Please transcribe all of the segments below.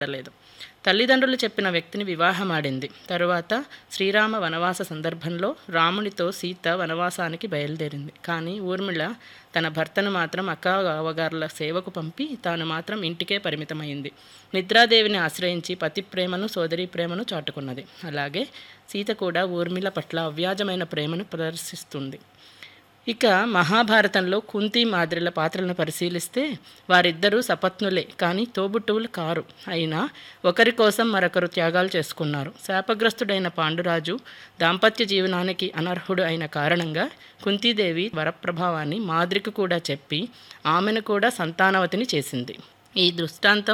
లేదు తల్లిదండ్రులు చెప్పిన వ్యక్తిని వివాహమాడింది తరువాత శ్రీరామ వనవాస సందర్భంలో రామునితో సీత వనవాసానికి బయలుదేరింది కానీ ఊర్మిళ తన భర్తను మాత్రం అక్క అవగారుల సేవకు పంపి తాను మాత్రం ఇంటికే పరిమితమైంది నిద్రాదేవిని ఆశ్రయించి పతి ప్రేమను సోదరి ప్రేమను చాటుకున్నది అలాగే సీత కూడా ఊర్మిళ పట్ల అవ్యాజమైన ప్రేమను ప్రదర్శిస్తుంది ఇక మహాభారతంలో కుంతి మాదిరిల పాత్రలను పరిశీలిస్తే వారిద్దరూ సపత్నులే కానీ తోబుట్టువులు కారు అయినా ఒకరి కోసం మరొకరు త్యాగాలు చేసుకున్నారు శాపగ్రస్తుడైన పాండురాజు దాంపత్య జీవనానికి అనర్హుడు అయిన కారణంగా కుంతీదేవి వరప్రభావాన్ని మాద్రికి కూడా చెప్పి ఆమెను కూడా సంతానవతిని చేసింది ఈ దృష్టాంతం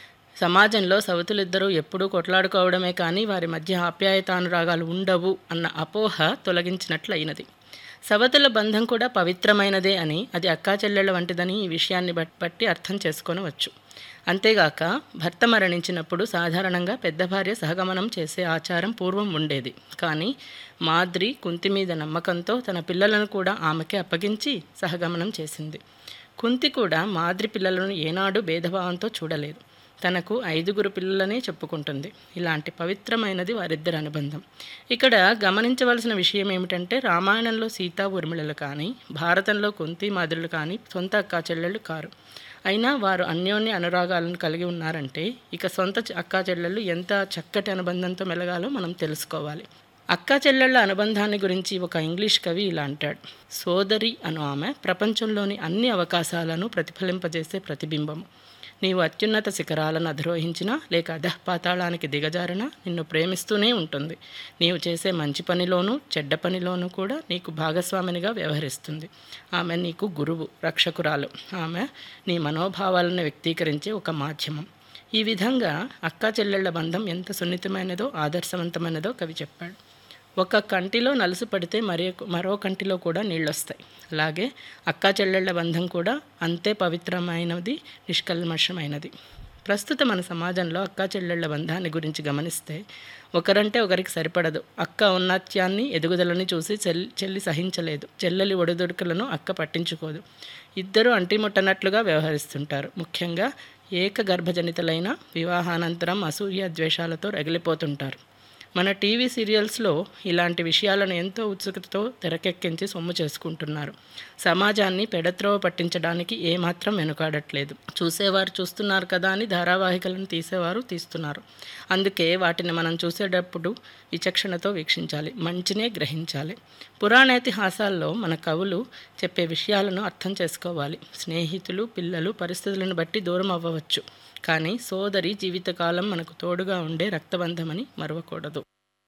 సమాజంలో సవతులిద్దరూ ఎప్పుడూ కొట్లాడుకోవడమే కానీ వారి మధ్య ఆప్యాయతానురాగాలు ఉండవు అన్న అపోహ తొలగించినట్లయినది సవతుల బంధం కూడా పవిత్రమైనదే అని అది అక్కా చెల్లెళ్ళ వంటిదని ఈ విషయాన్ని బట్టి అర్థం చేసుకొనవచ్చు అంతేగాక భర్త మరణించినప్పుడు సాధారణంగా పెద్ద భార్య సహగమనం చేసే ఆచారం పూర్వం ఉండేది కానీ మాద్రి కుంతి మీద నమ్మకంతో తన పిల్లలను కూడా ఆమెకే అప్పగించి సహగమనం చేసింది కుంతి కూడా మాద్రి పిల్లలను ఏనాడు భేదభావంతో చూడలేదు తనకు ఐదుగురు పిల్లలనే చెప్పుకుంటుంది ఇలాంటి పవిత్రమైనది వారిద్దరి అనుబంధం ఇక్కడ గమనించవలసిన విషయం ఏమిటంటే రామాయణంలో సీతా ఊర్మిళలు కానీ భారతంలో కుంతి మాదిరులు కానీ సొంత అక్కా చెల్లెళ్ళు కారు అయినా వారు అన్యోన్య అనురాగాలను కలిగి ఉన్నారంటే ఇక సొంత అక్కా చెల్లెళ్ళు ఎంత చక్కటి అనుబంధంతో మెలగాలో మనం తెలుసుకోవాలి అక్కా చెల్లెళ్ళ అనుబంధాన్ని గురించి ఒక ఇంగ్లీష్ కవి ఇలా అంటాడు సోదరి అను ఆమె ప్రపంచంలోని అన్ని అవకాశాలను ప్రతిఫలింపజేసే ప్రతిబింబము నీవు అత్యున్నత శిఖరాలను అధిరోహించినా లేక అధపాతాళానికి దిగజారినా నిన్ను ప్రేమిస్తూనే ఉంటుంది నీవు చేసే మంచి పనిలోనూ చెడ్డ పనిలోనూ కూడా నీకు భాగస్వామినిగా వ్యవహరిస్తుంది ఆమె నీకు గురువు రక్షకురాలు ఆమె నీ మనోభావాలను వ్యక్తీకరించే ఒక మాధ్యమం ఈ విధంగా అక్కా చెల్లెళ్ల బంధం ఎంత సున్నితమైనదో ఆదర్శవంతమైనదో కవి చెప్పాడు ఒక కంటిలో నలుసు పడితే మరి మరో కంటిలో కూడా నీళ్ళొస్తాయి అలాగే అక్కా చెల్లెళ్ల బంధం కూడా అంతే పవిత్రమైనది నిష్కల్మషమైనది ప్రస్తుత మన సమాజంలో అక్కా చెల్లెళ్ల బంధాన్ని గురించి గమనిస్తే ఒకరంటే ఒకరికి సరిపడదు అక్క ఉన్నత్యాన్ని ఎదుగుదలని చూసి చెల్లి చెల్లి సహించలేదు చెల్లెలి ఒడిదుడుకులను అక్క పట్టించుకోదు ఇద్దరు అంటిముట్టనట్లుగా వ్యవహరిస్తుంటారు ముఖ్యంగా ఏక గర్భజనితలైన వివాహానంతరం అసూయ ద్వేషాలతో రగిలిపోతుంటారు మన టీవీ సీరియల్స్లో ఇలాంటి విషయాలను ఎంతో ఉత్సుకతతో తెరకెక్కించి సొమ్ము చేసుకుంటున్నారు సమాజాన్ని పెడత్రోవ పట్టించడానికి ఏమాత్రం వెనుకాడట్లేదు చూసేవారు చూస్తున్నారు కదా అని ధారావాహికలను తీసేవారు తీస్తున్నారు అందుకే వాటిని మనం చూసేటప్పుడు విచక్షణతో వీక్షించాలి మంచినే గ్రహించాలి పురాణేతిహాసాల్లో మన కవులు చెప్పే విషయాలను అర్థం చేసుకోవాలి స్నేహితులు పిల్లలు పరిస్థితులను బట్టి దూరం అవ్వవచ్చు కానీ సోదరి జీవితకాలం మనకు తోడుగా ఉండే రక్తబంధమని మరవకూడదు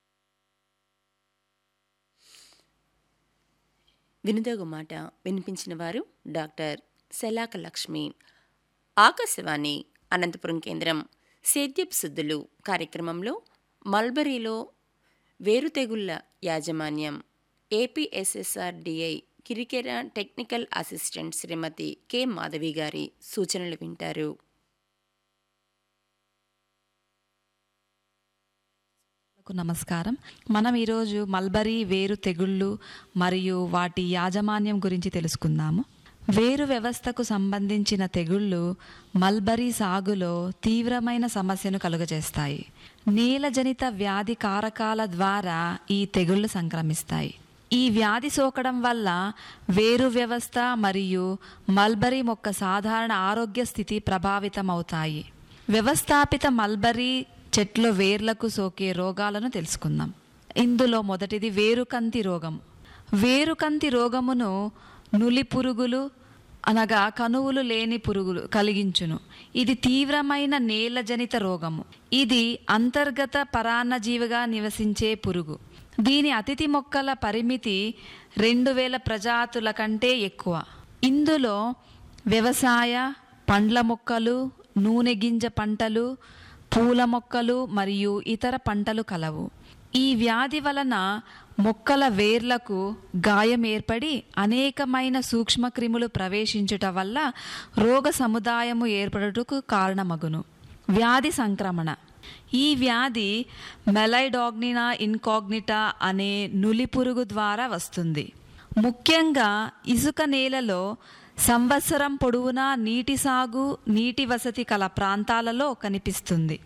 వినుదగు మాట వినిపించిన వారు డాక్టర్ సెలాక లక్ష్మి ఆకాశవాణి అనంతపురం కేంద్రం సేద్యపు సుద్దులు కార్యక్రమంలో మల్బరీలో వేరుతెగుళ్ల యాజమాన్యం APSSRDI Kirikera technical assistant Srimati K Madhavi గారి సూచనలు వింటారు నమస్కారం మనం ఈరోజు మల్బరీ వేరు తెగుళ్ళు మరియు వాటి యాజమాన్యం గురించి తెలుసుకుందాము వేరు వ్యవస్థకు సంబంధించిన తెగుళ్ళు మల్బరీ సాగులో తీవ్రమైన సమస్యను కలుగజేస్తాయి నీలజనిత వ్యాధి కారకాల ద్వారా ఈ తెగుళ్ళు సంక్రమిస్తాయి ఈ వ్యాధి సోకడం వల్ల వేరు వ్యవస్థ మరియు మల్బరీ మొక్క సాధారణ ఆరోగ్య స్థితి ప్రభావితమవుతాయి వ్యవస్థాపిత మల్బరీ చెట్ల వేర్లకు సోకే రోగాలను తెలుసుకుందాం ఇందులో మొదటిది వేరుకంతి రోగం వేరుకంతి రోగమును నులి పురుగులు అనగా కనువులు లేని పురుగులు కలిగించును ఇది తీవ్రమైన నేలజనిత రోగము ఇది అంతర్గత పరాన్నజీవిగా నివసించే పురుగు దీని అతిథి మొక్కల పరిమితి రెండు వేల ప్రజాతుల కంటే ఎక్కువ ఇందులో వ్యవసాయ పండ్ల మొక్కలు నూనె గింజ పంటలు పూల మొక్కలు మరియు ఇతర పంటలు కలవు ఈ వ్యాధి వలన మొక్కల వేర్లకు గాయం ఏర్పడి అనేకమైన సూక్ష్మక్రిములు ప్రవేశించుట వల్ల రోగ సముదాయము ఏర్పడుటకు కారణమగును వ్యాధి సంక్రమణ ఈ వ్యాధి మెలైడాగ్నినా ఇన్కాగ్నిటా అనే నులి పురుగు ద్వారా వస్తుంది ముఖ్యంగా ఇసుక నేలలో సంవత్సరం పొడవునా నీటి సాగు నీటి వసతి కల ప్రాంతాలలో కనిపిస్తుంది